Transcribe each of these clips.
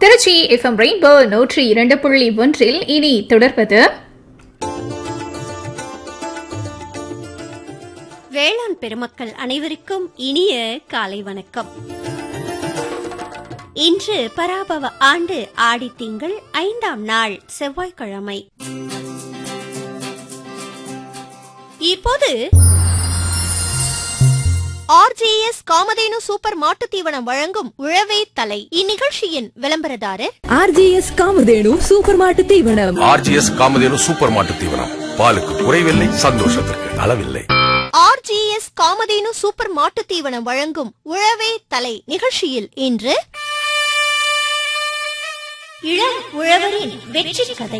Trichy FM rainbow நூற்றி இரண்டு புள்ளி ஒன்றில் இனி தொடர்வது வேளாண் பெருமக்கள் அனைவருக்கும் இனிய காலை வணக்கம் இன்று பராபவ ஆண்டு ஆடி திங்கள் ஐந்தாம் நாள் செவ்வாய்க்கிழமை இப்போது ஆர்ஜிஎஸ் காமதேனு சூப்பர் மாட்டுத் தீவனம் வழங்கும் உழவே தலை இந்நிகழ்ச்சியின் விளம்பரதாரர் ஆர்ஜிஎஸ் காமதேனு சூப்பர் மாட்டு தீவனம் ஆர்ஜிஎஸ் காமதேனு சூப்பர் மாட்டு தீவனம் பாலுக்கு குறைவில்லை சந்தோஷத்திற்கு அளவில்லை ஆர்ஜிஎஸ் காமதேனு சூப்பர் மாட்டுத் தீவனம் வழங்கும் உழவே தலை நிகழ்ச்சியில் இன்று இளம் உழவரின் வெற்றி கதை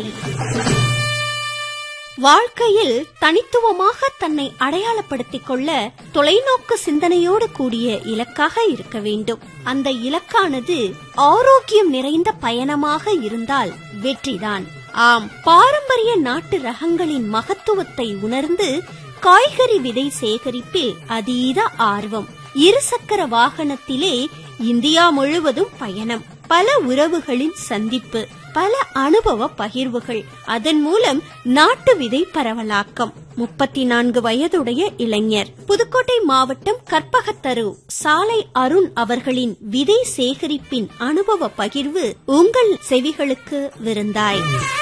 வாழ்க்கையில் தனித்துவமாக தன்னை அடையாளப்படுத்திக் கொள்ள தொலைநோக்கு சிந்தனையோடு கூடிய இலக்காக இருக்க வேண்டும் அந்த இலக்கானது ஆரோக்கியம் நிறைந்த பயணமாக இருந்தால் வெற்றிதான் ஆம் பாரம்பரிய நாட்டு ரகங்களின் மகத்துவத்தை உணர்ந்து காய்கறி விதை சேகரிப்பில் அதீத ஆர்வம் இருசக்கர வாகனத்திலே இந்தியா முழுவதும் பயணம் பல உறவுகளின் சந்திப்பு பல அனுபவ பகிர்வுகள் அதன் மூலம் நாட்டு விதை பரவலாக்கம் முப்பத்தி நான்கு வயதுடைய இளைஞர் புதுக்கோட்டை மாவட்டம் கற்பகத்தரு சாலை அருண் அவர்களின் விதை சேகரிப்பின் அனுபவ பகிர்வு உங்கள் செவிகளுக்கு விருந்தாய்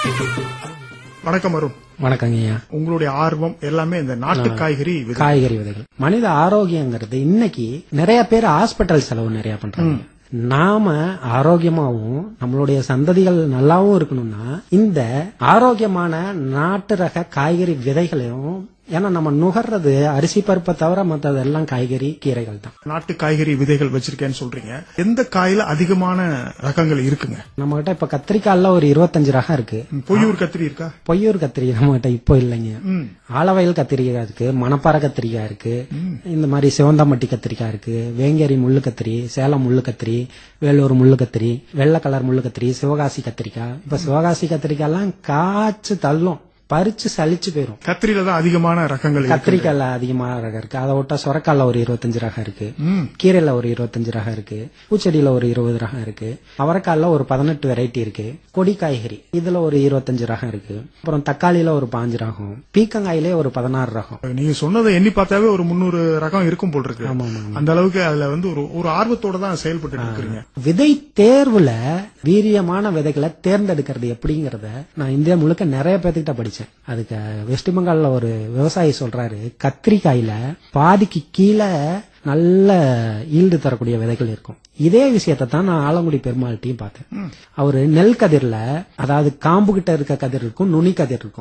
வணக்கம் அருண் வணக்கங்க ஐயா உங்களுடைய ஆர்வம் எல்லாமே இந்த நாட்டு காய்கறி விதை. காய்கறி விதைகள் மனித ஆரோக்கியங்கிறது இன்னைக்கு நிறைய பேர் ஹாஸ்பிட்டல் செலவு நிறைய பண்றாங்க நாம ஆரோக்கியமாவும் நம்மளுடைய சந்ததிகள் நல்லாவும் இருக்கணும்னா இந்த ஆரோக்கியமான நாட்டு ரக காய்கறி விதைகளையும் ஏன்னா நம்ம நுகர்றது அரிசி பருப்பை தவிர மற்றதெல்லாம் காய்கறி கீரைகள் தான் நாட்டு காய்கறி விதைகள் வச்சிருக்கேன்னு சொல்றீங்க எந்த காயில அதிகமான ரகங்கள் இருக்குங்க நம்ம கிட்ட இப்ப கத்திரிக்காய்ல ஒரு இருபத்தஞ்சு ரகம் இருக்கு ம், பொய்யூர் கத்திரி இருக்கா பொய்யூர் கத்திரிக்காய் நம்ம கிட்ட இப்போ இல்லைங்க ம். ஆலவயல் கத்திரிக்காய் இருக்கு மணப்பாறை கத்திரிக்காய் இருக்கு இந்த மாதிரி சிவந்தாம்பட்டி கத்திரிக்காய் இருக்கு வேங்கேரி முள்ளு கத்திரி சேலம் முள்ளு கத்திரி வேலூர் முள்ளு கத்திரி வெள்ளை கலர் முள்ளு கத்திரி சிவகாசி கத்திரிக்காய் இப்ப சிவகாசி கத்திரிக்காய்லாம் காய்ச்சு தள்ளும் பறிச்சு சலிச்சு போயிரும் கத்திரியில தான் அதிகமான ரகங்கள் இருக்கு. கத்திரிக்காய்ல அதிகமான ரகம் இருக்கு அதை விட்டா சொரக்காய்ல ஒரு இருபத்தஞ்சு ரகம் இருக்கு ம். கீரையில ஒரு இருபத்தஞ்சு ரகம் இருக்கு பூச்செடியில ஒரு இருபது ரகம் இருக்கு அவரைக்காய்ல ஒரு பதினெட்டு வெரைட்டி இருக்கு கொடி காய்கறி இதுல ஒரு இருபத்தஞ்சு ரகம் இருக்கு அப்புறம் தக்காளியில ஒரு பாஞ்சு ரகம் பீக்கங்காயிலே ஒரு பதினாறு ரகம் நீங்க சொன்னதை எண்ணி பார்த்தாவே ஒரு முன்னூறு ரகம் இருக்கும் போல் இருக்கு ஆமா, ஆமா. அந்த அளவுக்கு அதுல வந்து ஒரு ஒரு ஆர்வத்தோட தான் செயல்பட்டு இருக்கிறீங்க விதை தேர்வுல வீரியமான விதைகளை தேர்ந்தெடுக்கிறது எப்படிங்கறத நான் இந்தியா முழுக்க நிறைய பேர்த்துக்கிட்ட படிச்சேன் அதுக்கு வெஸ்ட் பெங்கால்ல ஒரு விவசாயி சொல்றாரு கத்திரிக்காயில பாதிக்கு கீழே நல்ல ஈல்டு தரக்கூடிய விதைகள் இருக்கும் இதே விஷயத்தை தான் நான் ஆலங்குடி பெருமாள்கிட்டையும் பார்த்தேன் அவரு நெல் கதிர்ல அதாவது காம்பு கிட்ட இருக்க கதிர் இருக்கும் நுனி கதிர் இருக்கும்